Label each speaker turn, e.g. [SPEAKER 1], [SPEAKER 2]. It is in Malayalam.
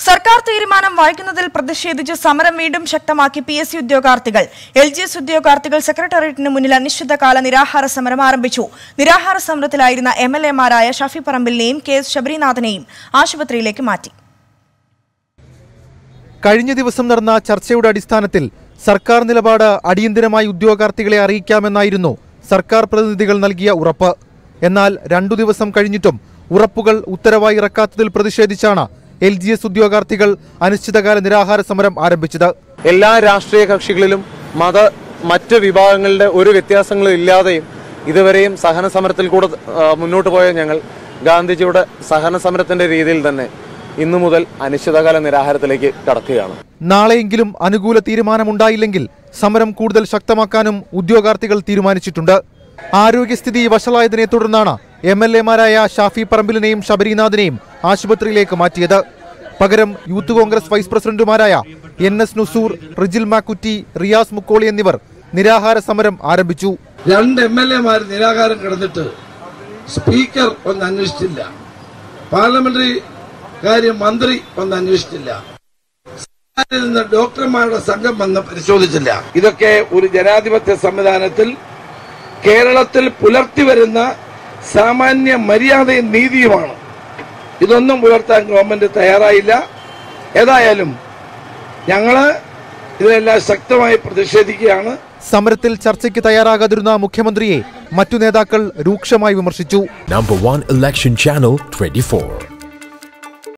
[SPEAKER 1] സർക്കാർ തീരുമാനം വായിക്കുന്നതിൽ പ്രതിഷേധിച്ച് സമരം വീണ്ടും ശക്തമാക്കി പി എസ് സി ഉദ്യോഗാർത്ഥികൾ എൽ ജി എസ് ഉദ്യോഗാർത്ഥികൾ സെക്രട്ടേറിയറ്റിന് മുന്നിൽ അനിശ്ചിതകാല നിരാഹാര സമരം ആരംഭിച്ചു നിരാഹാര സമരത്തിലായിരുന്ന എം എൽ എമാരായ ഷഫി പറമ്പിലിനെയും കെ എസ് ശബരിനാഥനെയും ആശുപത്രിയിലേക്ക് മാറ്റി
[SPEAKER 2] കഴിഞ്ഞ ദിവസം നടന്ന ചർച്ചയുടെ അടിസ്ഥാനത്തിൽ സർക്കാർ നിലപാട് അടിയന്തരമായി ഉദ്യോഗാർത്ഥികളെ അറിയിക്കാമെന്നായിരുന്നു സർക്കാർ പ്രതിനിധികൾ നൽകിയ ഉറപ്പ് എന്നാൽ രണ്ടു ദിവസം കഴിഞ്ഞിട്ടും ഉറപ്പുകൾ ഉത്തരവായി ഇറക്കാത്തതിൽ പ്രതിഷേധിച്ചാണ് എൽ ജി എസ് ഉദ്യോഗാർത്ഥികൾ അനിശ്ചിതകാല നിരാഹാര സമരം ആരംഭിച്ചത്
[SPEAKER 3] എല്ലാ രാഷ്ട്രീയ കക്ഷികളിലും മത മറ്റ് വിഭാഗങ്ങളുടെ ഒരു വ്യത്യാസങ്ങളും ഇല്ലാതെയും ഇതുവരെയും സഹന സമരത്തിൽ കൂടെ ആ, മുന്നോട്ട് പോയ ഞങ്ങൾ ഗാന്ധിജിയുടെ സഹന സമരത്തിന്റെ രീതിയിൽ തന്നെ ഇന്നു മുതൽ അനിശ്ചിതകാല നിരാഹാരത്തിലേക്ക് കടക്കുകയാണ്
[SPEAKER 2] നാളെയെങ്കിലും അനുകൂല തീരുമാനമുണ്ടായില്ലെങ്കിൽ സമരം കൂടുതൽ ശക്തമാക്കാനും ഉദ്യോഗാർത്ഥികൾ തീരുമാനിച്ചിട്ടുണ്ട് ആരോഗ്യസ്ഥിതി വഷളായതിനെ തുടർന്നാണ് എം എൽ എമാരായ ഷാഫി പറമ്പിലിനെയും ശബരിനാഥിനെയും ആശുപത്രിയിലേക്ക് മാറ്റിയത് പകരം യൂത്ത് കോൺഗ്രസ് വൈസ് പ്രസിഡന്റുമാരായ എൻ എസ് നുസൂർ റിജിൽ മാക്കുറ്റി റിയാസ് മുക്കോളി എന്നിവർ നിരാഹാര സമരം ആരംഭിച്ചു
[SPEAKER 4] രണ്ട് എം എൽ എമാർ നിരാകാരം കിടന്നിട്ട് സ്പീക്കർ ഒന്ന് അന്വേഷിച്ചില്ല പാർലമെന്ററി കാര്യ മന്ത്രി ഒന്ന് അന്വേഷിച്ചില്ല സർക്കാരിൽ നിന്ന് ഡോക്ടർമാരുടെ സംഘം വന്ന് പരിശോധിച്ചില്ല ഇതൊക്കെ ഒരു ജനാധിപത്യ സംവിധാനത്തിൽ കേരളത്തിൽ പുലർത്തി വരുന്ന സാമാന്യ മര്യാദയും നീതിയുമാണ് ഇതൊന്നും പുലർത്താൻ ഗവൺമെന്റ് തയ്യാറായില്ല ഏതായാലും ഞങ്ങള് ഇതിനെല്ലാം ശക്തമായി പ്രതിഷേധിക്കുകയാണ്
[SPEAKER 2] സമരത്തിൽ ചർച്ചയ്ക്ക് തയ്യാറാകാതിരുന്ന മുഖ്യമന്ത്രിയെ മറ്റു നേതാക്കൾ രൂക്ഷമായി വിമർശിച്ചു
[SPEAKER 5] Number one election channel 24.